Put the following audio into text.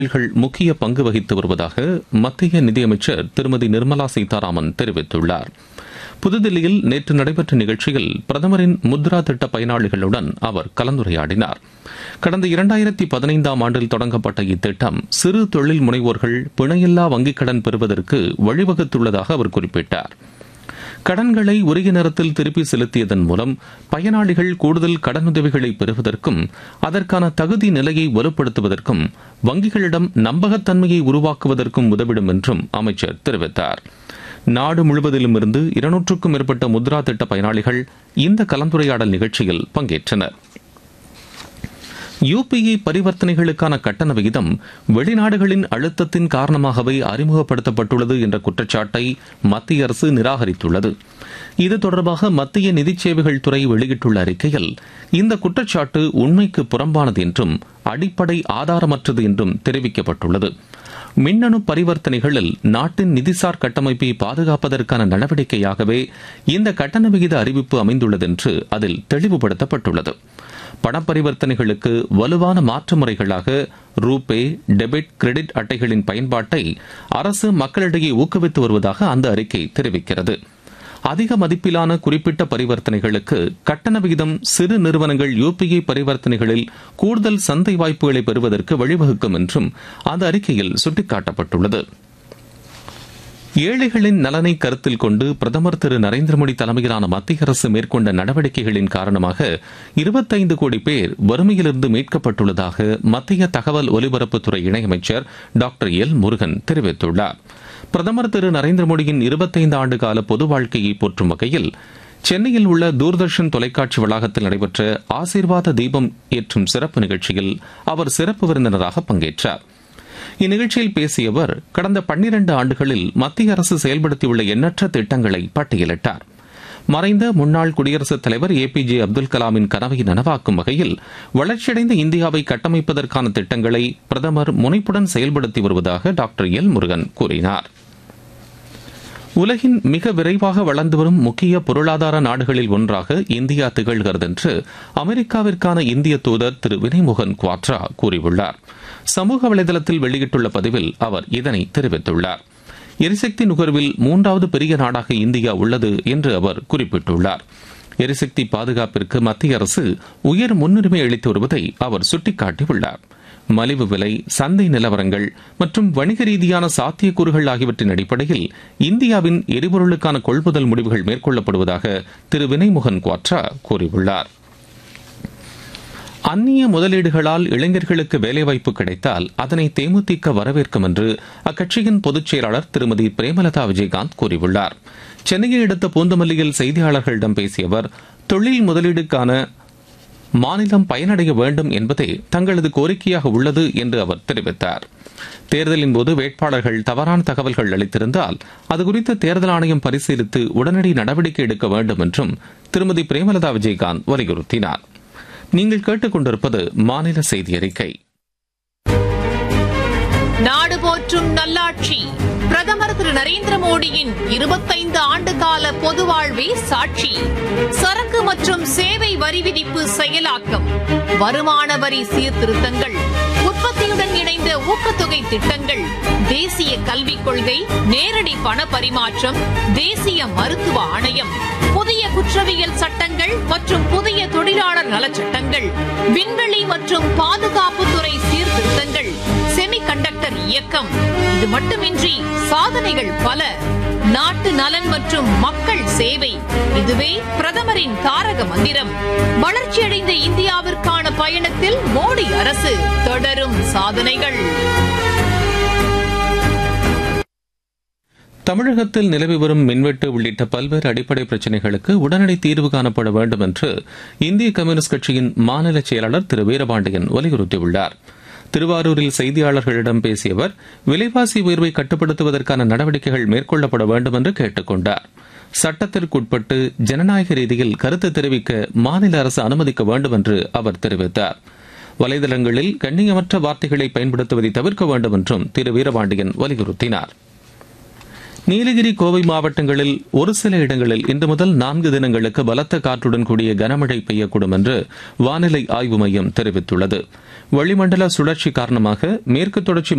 கள் முக்கிய பங்கு வகித்து வருவதாக மத்திய நிதியமைச்சர் திருமதி நிர்மலா சீதாராமன் தெரிவித்துள்ளார் புதுதில்லியில் நேற்று நடைபெற்ற நிகழ்ச்சியில் பிரதமரின் முத்ரா திட்ட பயனாளிகளுடன் அவர் கலந்துரையாடினார் கடந்த இரண்டாயிரத்தி பதினைந்தாம் ஆண்டில் தொடங்கப்பட்ட இத்திட்டம் சிறு தொழில் முனைவோர்கள் பிணையில்லா வங்கிக் கடன் பெறுவதற்கு வழிவகுத்துள்ளதாக அவர் குறிப்பிட்டார் கடன்களை உரிய நேரத்தில் திருப்பி செலுத்தியதன் மூலம் பயனாளிகள் கூடுதல் கடனுதவிகளை பெறுவதற்கும் அதற்கான தகுதி நிலையை வலுப்படுத்துவதற்கும் வங்கிகளிடம் நம்பகத்தன்மையை உருவாக்குவதற்கும் உதவிடும் என்றும் அமைச்சர் தெரிவித்தார் நாடு முழுவதிலும் இருந்து இருநூற்றுக்கும் மேற்பட்ட முத்ரா திட்ட பயனாளிகள் இந்த கலந்துரையாடல் நிகழ்ச்சியில் பங்கேற்றனர் யுபிஐ பரிவர்த்தனைகளுக்கான கட்டண விகிதம் வெளிநாடுகளின் அழுத்தத்தின் காரணமாகவே அறிமுகப்படுத்தப்பட்டுள்ளது என்ற குற்றச்சாட்டை மத்திய அரசு நிராகரித்துள்ளது இது தொடர்பாக மத்திய நிதி சேவைகள் துறை வெளியிட்டுள்ள அறிக்கையில் இந்த குற்றச்சாட்டு உண்மைக்கு புறம்பானது என்றும் அடிப்படை ஆதாரமற்றது என்றும் தெரிவிக்கப்பட்டுள்ளது மின்னணு பரிவர்த்தனைகளில் நாட்டின் நிதிசார் கட்டமைப்பை பாதுகாப்பதற்கான நடவடிக்கையாகவே இந்த கட்டண விகித அறிவிப்பு அமைந்துள்ளது என்று அதில் தெளிவுபடுத்தப்பட்டுள்ளது பணப்பரிவர்த்தனைகளுக்கு வலுவான மாற்று முறைகளாக ரூபே டெபிட் கிரெடிட் அட்டைகளின் பயன்பாட்டை அரசு மக்களிடையே ஊக்குவித்து வருவதாக அந்த அறிக்கை தெரிவிக்கிறது அதிக மதிப்பிலான குறிப்பிட்ட பரிவர்த்தனைகளுக்கு கட்டண விகிதம் சிறு நிறுவனங்கள் யுபிஐ பரிவர்த்தனைகளில் கூடுதல் சந்தை வாய்ப்புகளை பெறுவதற்கு வழிவகுக்கும் என்றும் அந்த அறிக்கையில் சுட்டிக்காட்டப்பட்டுள்ளது ஏழைகளின் நலனை கருத்தில் கொண்டு பிரதமர் திரு நரேந்திர மோடி தலைமையிலான மத்திய அரசு மேற்கொண்ட நடவடிக்கைகளின் காரணமாக இருபத்தைந்து கோடி பேர் வறுமையிலிருந்து மீட்கப்பட்டுள்ளதாக மத்திய தகவல் ஒலிபரப்புத்துறை இணையமைச்சர் டாக்டர் எல் முருகன் தெரிவித்துள்ளார் பிரதமர் திரு நரேந்திர மோடியின் இருபத்தைந்து ஆண்டு கால பொது வாழ்க்கையை போற்றும் வகையில் சென்னையில் உள்ள தூர்தர்ஷன் தொலைக்காட்சி வளாகத்தில் நடைபெற்ற ஆசீர்வாத தீபம் ஏற்றும் சிறப்பு நிகழ்ச்சியில் அவர் சிறப்பு விருந்தினராக பங்கேற்றார் இந்நிகழ்ச்சியில் பேசிய அவர் கடந்த பன்னிரண்டு ஆண்டுகளில் மத்திய அரசு செயல்படுத்தியுள்ள எண்ணற்ற திட்டங்களை பட்டியலிட்டார் மறைந்த முன்னாள் குடியரசுத் தலைவர் ஏ பி ஜே அப்துல் கலாமின் கனவை நனவாக்கும் வகையில் வளர்ச்சியடைந்த இந்தியாவை கட்டமைப்பதற்கான திட்டங்களை பிரதமர் முனைப்புடன் செயல்படுத்தி வருவதாக டாக்டர் எல் முருகன் கூறினார் உலகின் மிக விரைவாக வளர்ந்து வரும் முக்கிய பொருளாதார நாடுகளில் ஒன்றாக இந்தியா திகழ்கிறது என்று அமெரிக்காவிற்கான இந்திய தூதர் திரு வினய்மோகன் குவாட்ரா கூறியுள்ளார் சமூக வலைதளத்தில் வெளியிட்டுள்ள பதிவில் அவர் இதனை தெரிவித்துள்ளார் எரிசக்தி நுகர்வில் மூன்றாவது பெரிய நாடாக இந்தியா உள்ளது என்று அவர் குறிப்பிட்டுள்ளார் எரிசக்தி பாதுகாப்பிற்கு மத்திய அரசு உயர் முன்னுரிமை அளித்து வருவதை அவர் சுட்டிக்காட்டியுள்ளார் மலிவு விலை சந்தை நிலவரங்கள் மற்றும் வணிக ரீதியான சாத்தியக்கூறுகள் ஆகியவற்றின் அடிப்படையில் இந்தியாவின் எரிபொருளுக்கான கொள்முதல் முடிவுகள் மேற்கொள்ளப்படுவதாக திரு வினய்மோகன் குவாட்ரா கூறியுள்ளார் அந்நிய முதலீடுகளால் இளைஞர்களுக்கு வேலைவாய்ப்பு கிடைத்தால் அதனை தேமுதிக வரவேற்கும் என்று அக்கட்சியின் பொதுச் செயலாளர் திருமதி பிரேமலதா விஜயகாந்த் கூறியுள்ளார் சென்னையை அடுத்த பூந்தமல்லியில் செய்தியாளர்களிடம் பேசிய அவர் தொழில் முதலீடுக்கான மாநிலம் பயனடைய வேண்டும் என்பதே தங்களது கோரிக்கையாக உள்ளது என்று அவர் தெரிவித்தார் தேர்தலின் போது வேட்பாளர்கள் தவறான தகவல்கள் அளித்திருந்தால் அதுகுறித்து தேர்தல் ஆணையம் பரிசீலித்து உடனடி நடவடிக்கை எடுக்க வேண்டும் என்றும் திருமதி பிரேமலதா விஜயகாந்த் வலியுறுத்தினார் நீங்கள் கேட்டுக்கொண்டிருப்பது மாநில செய்தி அறிக்கை நாடு போற்றும் நல்லாட்சி பிரதமர் திரு நரேந்திர மோடியின் இருபத்தைந்து ஆண்டு கால பொது வாழ்வே சாட்சி சரக்கு மற்றும் சேவை வரி விதிப்பு செயலாக்கம் வருமான வரி சீர்திருத்தங்கள் உற்பத்தியுடன் இணைந்த ஊக்கத்தொகை திட்டங்கள் தேசிய கல்விக் கொள்கை நேரடி பண பரிமாற்றம் தேசிய மருத்துவ ஆணையம் புதிய குற்றவியல் சட்டங்கள் மற்றும் புதிய தொழிலாளர் நலச்சட்டங்கள் விண்வெளி மற்றும் பாதுகாப்புத்துறை சீர்திருத்தங்கள் செமி கண்டக்டர் இயக்கம் இது மட்டுமின்றி சாதனைகள் பல நாட்டு நலன் மற்றும் மக்கள் சேவை இதுவே பிரதமரின் தாரக மந்திரம் வளர்ச்சியடைந்த இந்தியாவிற்கான பயணத்தில் மோடி அரசு தொடரும் சாதனைகள் தமிழகத்தில் நிலவி வரும் மின்வெட்டு உள்ளிட்ட பல்வேறு அடிப்படை பிரச்சினைகளுக்கு உடனடி தீர்வு காணப்பட வேண்டும் என்று இந்திய கம்யூனிஸ்ட் கட்சியின் மாநில செயலாளர் திரு வீரபாண்டியன் வலியுறுத்தியுள்ளார் திருவாரூரில் செய்தியாளர்களிடம் பேசிய அவர் விலைவாசி உயர்வை கட்டுப்படுத்துவதற்கான நடவடிக்கைகள் மேற்கொள்ளப்பட வேண்டும் என்று கேட்டுக் கொண்டார் சட்டத்திற்குட்பட்டு ஜனநாயக ரீதியில் கருத்து தெரிவிக்க மாநில அரசு அனுமதிக்க வேண்டும் என்று அவர் தெரிவித்தார் வலைதளங்களில் கண்ணியமற்ற வார்த்தைகளை பயன்படுத்துவதை தவிர்க்க வேண்டும் என்றும் திரு வீரபாண்டியன் வலியுறுத்தினார் நீலகிரி கோவை மாவட்டங்களில் ஒரு சில இடங்களில் இன்று முதல் நான்கு தினங்களுக்கு பலத்த காற்றுடன் கூடிய கனமழை பெய்யக்கூடும் என்று வானிலை ஆய்வு மையம் தெரிவித்துள்ளது வளிமண்டல சுழற்சி காரணமாக மேற்கு தொடர்ச்சி